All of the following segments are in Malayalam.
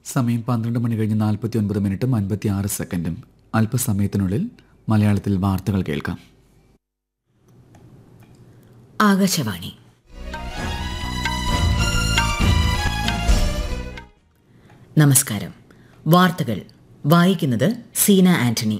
സമയം പന്ത്രണ്ട് മണി കഴിഞ്ഞ് നാൽപ്പത്തി ഒൻപത് മിനിറ്റും അൻപത്തി ആറ് സെക്കൻഡും അല്പസമയത്തിനുള്ളിൽ മലയാളത്തിൽ വാർത്തകൾ കേൾക്കാം ആകാശവാണി നമസ്കാരം വാർത്തകൾ വായിക്കുന്നത് സീന ആന്റണി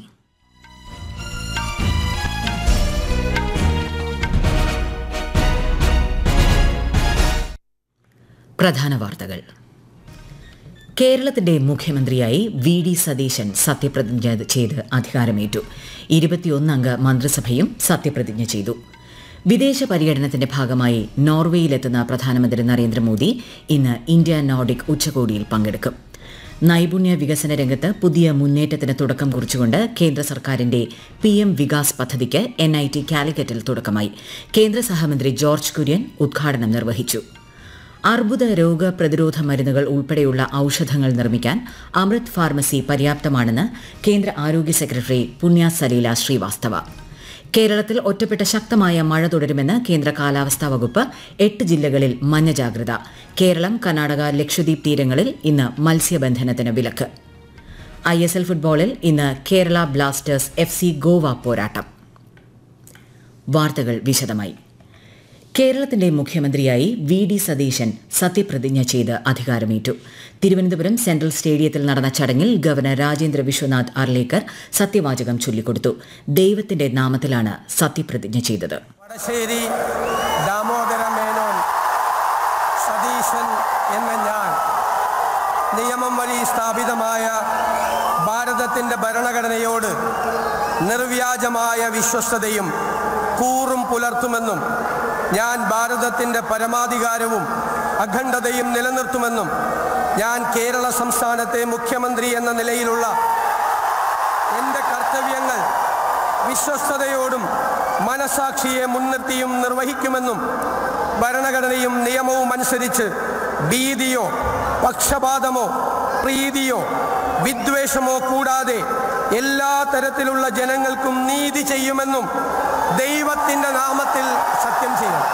പ്രധാന വാർത്തകൾ കേരളത്തിന്റെ മുഖ്യമന്ത്രിയായി വി ഡി സതീശൻ സത്യപ്രതിജ്ഞ ചെയ്ത് അധികാരമേറ്റു ഇരുപത്തിയൊന്നംഗ മന്ത്രിസഭയും സത്യപ്രതിജ്ഞ ചെയ്തു വിദേശ പര്യടനത്തിന്റെ ഭാഗമായി നോർവേയിലെത്തുന്ന പ്രധാനമന്ത്രി നരേന്ദ്രമോദി ഇന്ന് ഇന്ത്യ നോർഡിക് ഉച്ചകോടിയിൽ പങ്കെടുക്കും നൈപുണ്യ വികസന രംഗത്ത് പുതിയ മുന്നേറ്റത്തിന് തുടക്കം കുറിച്ചുകൊണ്ട് കേന്ദ്ര സർക്കാരിന്റെ പി എം വികാസ് പദ്ധതിക്ക് എൻ ഐ ടി കാലിക്കറ്റിൽ തുടക്കമായി കേന്ദ്ര സഹമന്ത്രി ജോർജ് കുര്യൻ ഉദ്ഘാടനം നിർവഹിച്ചു അർബുദ രോഗ പ്രതിരോധ മരുന്നുകൾ ഉൾപ്പെടെയുള്ള ഔഷധങ്ങൾ നിർമ്മിക്കാൻ അമൃത് ഫാർമസി പര്യാപ്തമാണെന്ന് കേന്ദ്ര ആരോഗ്യ സെക്രട്ടറി പുണ്യ സലീല ശ്രീവാസ്തവ കേരളത്തിൽ ഒറ്റപ്പെട്ട ശക്തമായ മഴ തുടരുമെന്ന് കേന്ദ്ര കാലാവസ്ഥാ വകുപ്പ് എട്ട് ജില്ലകളിൽ മഞ്ഞ ജാഗ്രത കേരളം കർണാടക ലക്ഷദ്വീപ് തീരങ്ങളിൽ ഇന്ന് മത്സ്യബന്ധനത്തിന് വിലക്ക് ഐ എസ് എൽ ഫുട്ബോളിൽ ഇന്ന് Kerala Blasters F C Goa പോരാട്ടം വാർത്തകൾ വിശദമായി കേരളത്തിന്റെ മുഖ്യമന്ത്രിയായി വി ഡി സതീശൻ സത്യപ്രതിജ്ഞ ചെയ്ത് അധികാരമേറ്റു തിരുവനന്തപുരം സെൻട്രൽ സ്റ്റേഡിയത്തിൽ നടന്ന ചടങ്ങിൽ ഗവർണർ രാജേന്ദ്ര വിശ്വനാഥ് അർലേക്കർ സത്യവാചകം ചൊല്ലിക്കൊടുത്തു ദൈവത്തിന്റെ നാമത്തിലാണ് സത്യപ്രതിജ്ഞ ചെയ്തത് വടശ്ശേരി ദാമോദര മേനോൻ സതീശൻ എന്ന ഞാൻ നിയമം വഴി സ്ഥാപിതമായ ഭാരതത്തിൻ്റെ ഭരണഘടനയോട് നിർവ്യാജമായ വിശ്വസ്തതയും കൂറും പുലർത്തുമെന്നും ഞാൻ ഭാരതത്തിൻ്റെ പരമാധികാരവും അഖണ്ഡതയും നിലനിർത്തുമെന്നും ഞാൻ കേരള സംസ്ഥാനത്തെ മുഖ്യമന്ത്രി എന്ന നിലയിലുള്ള എൻ്റെ കർത്തവ്യങ്ങൾ വിശ്വസ്തയോടും മനസാക്ഷിയെ മുൻനിർത്തിയും നിർവഹിക്കുമെന്നും ഭരണഘടനയും നിയമവും അനുസരിച്ച് ഭീതിയോ പക്ഷപാതമോ പ്രീതിയോ വിദ്വേഷമോ കൂടാതെ എല്ലാ തരത്തിലുള്ള ജനങ്ങൾക്കും നീതി ചെയ്യുമെന്നും ദൈവത്തിൻ്റെ നാമത്തിൽ സത്യം ചെയ്യും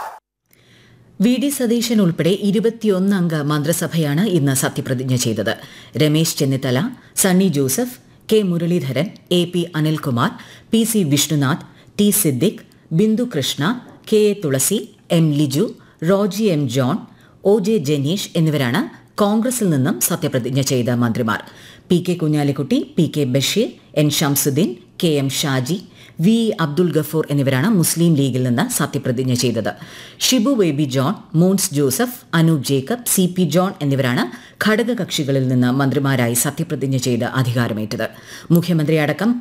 വി ഡി സതീശൻ ഉൾപ്പെടെ ഇരുപത്തിയൊന്നംഗ മന്ത്രിസഭയാണ് ഇന്ന് സത്യപ്രതിജ്ഞ ചെയ്തത് Ramesh Chennithala Sunny Joseph K Muraleedharan A P Anilkumar P C Vishnunath T Siddique Bindu Krishna K A Thulasi M Liju Roji M John O J Janeesh എന്നിവരാണ് കോൺഗ്രസിൽ നിന്നും സത്യപ്രതിജ്ഞ ചെയ്ത മന്ത്രിമാർ P K Kunhalikutty P K Basheer N Shamsudheen K M Shaji V Abdul Gafoor എന്നിവരാണ് മുസ്ലിം ലീഗിൽ നിന്ന് സത്യപ്രതിജ്ഞ ചെയ്തത് Shibu Baby John Mons Joseph Anoop Jacob C P John എന്നിവരാണ് ഘടകകക്ഷികളിൽ നിന്ന് മന്ത്രിമാരായി സത്യപ്രതിജ്ഞ ചെയ്ത് അധികാരമേറ്റത് മുഖ്യമന്ത്രി അടക്കം